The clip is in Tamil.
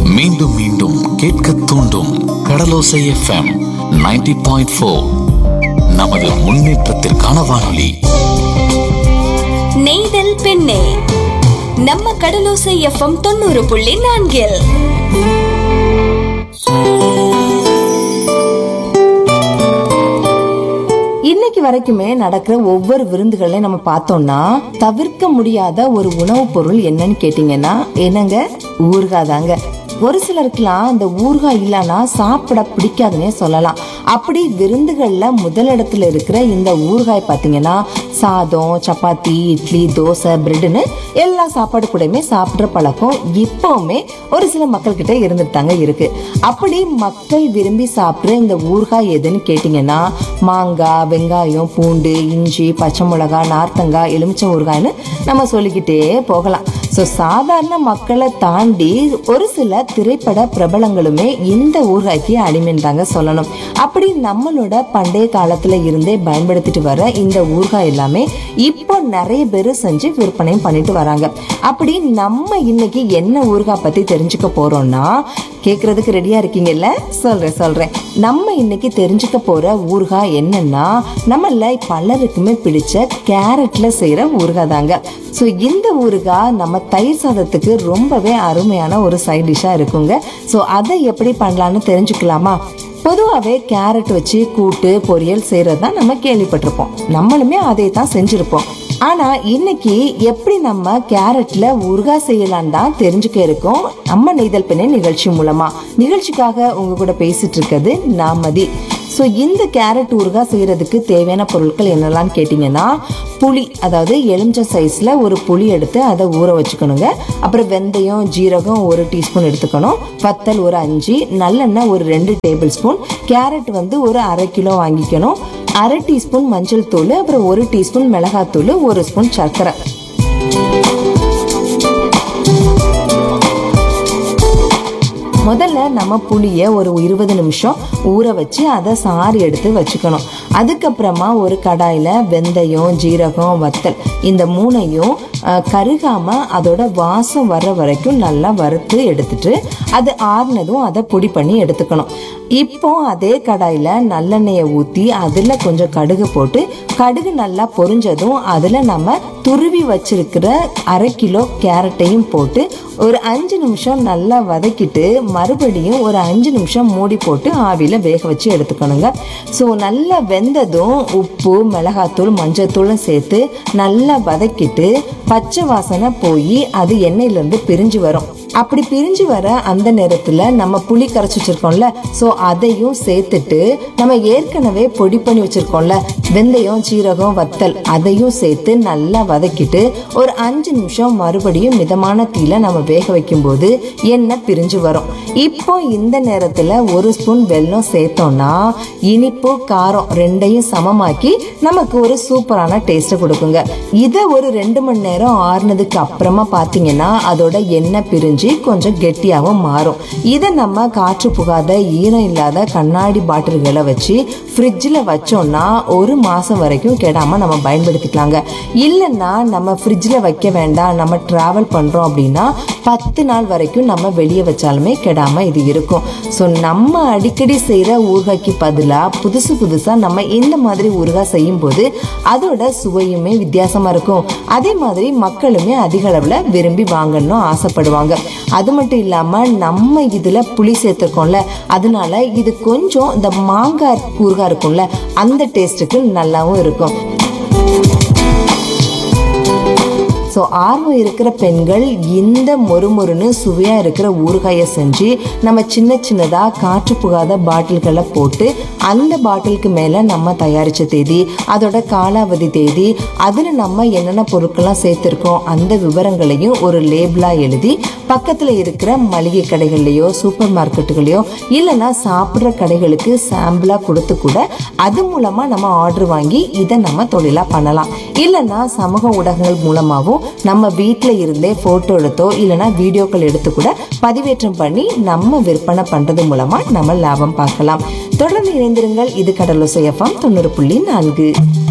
மீண்டும் மீண்டும் கேட்க தூண்டும் கடலோசை எஃப்எம் 90.4 பாயிண்ட் ஃபோர் நமது முன்னேற்றத்திற்கான வானொலி நெய்தல் பெண்ணே நம்ம கடலோசை எஃப்எம் தொண்ணூறு புள்ளி நான்கில் இன்னைக்கு வரைக்குமே நடக்கிற ஒவ்வொரு விருந்துகளையும் நம்ம பார்த்தோம்னா தவிர்க்க முடியாத ஒரு உணவுப் பொருள் என்னன்னு கேட்டீங்கன்னா என்னங்க ஊறுகாய் தாங்க ஒரு சிலருக்குலாம் அந்த ஊறுகாய் இல்லைன்னா சாப்பிட பிடிக்காதுன்னே சொல்லலாம் அப்படி விருந்துகள்ல முதலிடத்துல இருக்கிற இந்த ஊறுகாய் பார்த்தீங்கன்னா சாதம் சப்பாத்தி இட்லி தோசை பிரெட்னு எல்லா சாப்பாடு கூடயுமே சாப்பிட்ற பழக்கம் இப்பவுமே ஒரு சில மக்கள் கிட்ட இருந்துட்டு தாங்க இருக்கு அப்படி மக்கள் விரும்பி சாப்பிட்ற இந்த ஊறுகாய் எதுன்னு கேட்டிங்கன்னா மாங்காய் வெங்காயம் பூண்டு இஞ்சி பச்சை மிளகாய் நார்த்தங்காய் எலுமிச்சை ஊறுகாய்னு நம்ம சொல்லிக்கிட்டே போகலாம் ஸோ சாதாரண மக்களை தாண்டி ஒரு சில திரைப்பட பிரபலங்களுமே இந்த ஊறுகாய்க்கு அடிமைன்னு தாங்க சொல்லணும் அப்படி நம்மளோட பண்டைய காலத்துல இருந்தே பயன்படுத்திட்டு வர இந்த ஊறுகாய் எல்லாமே இப்போ நிறைய பேர் செஞ்சு விற்பனையும் பண்ணிட்டு வராங்க அப்படி நம்ம இன்னைக்கு என்ன ஊறுகாய் பத்தி தெரிஞ்சுக்க போறோம்னா கேக்குறதுக்கு ரெடியா இருக்கீங்கல்ல சொல்றேன் சொல்றேன் நம்ம இன்னைக்கு தெரிஞ்சுக்க போற ஊறுகாய் என்னன்னா நம்மள பலருக்குமே பிடிச்ச கேரட்ல செய்யற ஊறுகாய் தாங்க ஸோ இந்த ஊறுகாய் நம்ம தயிர் சாதத்துக்கு ரொம்பவே அருமையான ஒரு சைட் டிஷ்ஷாக இருக்குங்க ஸோ அதை எப்படி பண்ணலான்னு தெரிஞ்சுக்கலாமா பொதுவாகவே கேரட் வச்சு கூட்டு பொரியல் செய்கிறது தான் நம்ம கேள்விப்பட்டிருப்போம் நம்மளுமே அதை தான் செஞ்சுருப்போம் ஆனா இன்னைக்கு எப்படி நம்ம கேரட்ல ஊறுகாய் செய்யலாம் தான் தெரிஞ்சுக்க இருக்கோம் நம்ம நெய்தல் பெண்ணை நிகழ்ச்சி மூலமா நிகழ்ச்சிக்காக உங்க கூட பேசிட்டு இருக்கிறது நாமதி ஸோ இந்த கேரட் ஊறுகாய் செய்யறதுக்கு தேவையான பொருட்கள் என்னெல்லாம் கேட்டிங்கன்னா புளி அதாவது எலுமிச்சை சைஸில் ஒரு புளி எடுத்து அதை ஊற வச்சுக்கணுங்க அப்புறம் வெந்தயம் ஜீரகம் ஒரு டீஸ்பூன் எடுத்துக்கணும் வத்தல் ஒரு அஞ்சு நல்லெண்ணெய் ஒரு ரெண்டு டேபிள் ஸ்பூன் கேரட் வந்து ஒரு அரை கிலோ வாங்கிக்கணும் அரை டீஸ்பூன் மஞ்சள் தூள் அப்புறம் ஒரு டீஸ்பூன் மிளகாத்தூள் ஒரு ஸ்பூன் சர்க்கரை முதல்ல நம்ம புளியை ஒரு இருபது நிமிஷம் ஊற வச்சு அதை சாறு எடுத்து வச்சுக்கணும் அதுக்கப்புறமா ஒரு கடாயில் வெந்தயம் ஜீரகம் வத்தல் இந்த மூணையும் அஹ், கருகாம அதோட வாசம் வர்ற வரைக்கும் நல்லா வறுத்து எடுத்துட்டு அது ஆறுனதும் அதை பொடி பண்ணி எடுத்துக்கணும் இப்போ அதே கடாயில் நல்லெண்ணெயை ஊற்றி அதில் கொஞ்சம் கடுகு போட்டு கடுகு நல்லா பொரிஞ்சதும் அதில் நம்ம துருவி வச்சிருக்கிற அரை கிலோ கேரட்டையும் போட்டு ஒரு அஞ்சு நிமிஷம் நல்லா வதக்கிட்டு மறுபடியும் ஒரு அஞ்சு நிமிஷம் மூடி போட்டு ஆவியில் வேக வச்சு எடுத்துக்கணுங்க ஸோ நல்லா வெந்ததும் உப்பு மிளகாத்தூள் மஞ்சத்தூளும் சேர்த்து நல்லா வதக்கிட்டு பச்சை வாசனை போய் அது எண்ணெயிலேருந்து பிரிஞ்சு வரும் அப்படி பிரிஞ்சு வர அந்த நேரத்தில் நம்ம புளி கரைச்சி வச்சிருக்கோம்ல ஸோ அதையும் சேர்த்துட்டு நம்ம ஏற்கனவே பொடி பண்ணி வச்சிருக்கோம்ல வெந்தயம் சீரகம் வத்தல் அதையும் சேர்த்து நல்லா வதக்கிட்டு ஒரு அஞ்சு நிமிஷம் மறுபடியும் மிதமான தீல நம்ம வேக வைக்கும்போது எண்ணெய் பிரிஞ்சு வரும் இப்போ இந்த நேரத்தில் ஒரு ஸ்பூன் வெல்லம் சேர்த்தோம்னா இனிப்பு காரம் ரெண்டையும் சமமாக்கி நமக்கு ஒரு சூப்பரான டேஸ்ட்டை கொடுக்குங்க இதை ஒரு ரெண்டு மணி நேரம் ஆறுனதுக்கு அப்புறமா பார்த்தீங்கன்னா அதோட எண்ணெய் பிரிஞ்சு கொஞ்சம் கெட்டியாகவும் மாறும் இதை நம்ம காற்று புகாத ஈரம் இல்லாத கண்ணாடி பாட்டில்களை வச்சு ஃப்ரிட்ஜில் வச்சோம்னா ஒரு மாதம் வரைக்கும் கெடாமல் நம்ம பயன்படுத்திக்கலாங்க இல்லைன்னா நம்ம ஃப்ரிட்ஜில் வைக்க வேண்டாம் நம்ம ட்ராவல் பண்ணுறோம் அப்படின்னா பத்து நாள் வரைக்கும் நம்ம வெளியே வச்சாலுமே கெடாமல் இது இருக்கும் ஸோ நம்ம அடிக்கடி செய்கிற ஊறுகாய்க்கு பதிலாக புதுசு புதுசாக நம்ம இந்த மாதிரி ஊறுகாய் செய்யும்போது அதோட சுவையுமே வித்தியாசமாக இருக்கும் அதே மாதிரி மக்களுமே அதிக அளவில் விரும்பி வாங்கணும் ஆசைப்படுவாங்க அது மட்டும் இல்லாமல் நம்ம இதில் புளி சேர்த்துருக்கோம்ல அதனால இது கொஞ்சம் இந்த மாங்காய் ஊறுகாய் இருக்கும்ல அந்த டேஸ்ட்டுக்கு நல்லாவும் இருக்கும் ஸோ ஆர்வம் இருக்கிற பெண்கள் இந்த மொறுமொறுன்னு சுவையாக இருக்கிற ஊறுகாயை செஞ்சு நம்ம சின்ன சின்னதாக காற்று புகாத பாட்டில்களை போட்டு அந்த பாட்டிலுக்கு மேலே நம்ம தயாரித்த தேதி அதோட காலாவதி தேதி அதில் நம்ம என்னென்ன பொருட்கள்லாம் சேர்த்துருக்கோம் அந்த விவரங்களையும் ஒரு லேபிளாக எழுதி பக்கத்தில் இருக்கிற மளிகை கடைகள்லையோ சூப்பர் மார்க்கெட்டுகளையோ இல்லைன்னா சாப்பிட்ற கடைகளுக்கு சாம்பிளாக கொடுத்து கூட அது மூலமாக நம்ம ஆர்டர் வாங்கி இதை நம்ம தொழிலாக பண்ணலாம் இல்லைன்னா சமூக ஊடகங்கள் மூலமாகவும் நம்ம வீட்டில் இருந்தே ஃபோட்டோ எடுத்தோ இல்லைன்னா வீடியோக்கள் எடுத்து கூட பதிவேற்றம் பண்ணி நம்ம விற்பனை பண்ணுறது மூலமாக நம்ம லாபம் பார்க்கலாம் தொடர்ந்து இணைந்திருங்கள் இது கடலோசை எஃப்எம் தொண்ணூறு புள்ளி நான்கு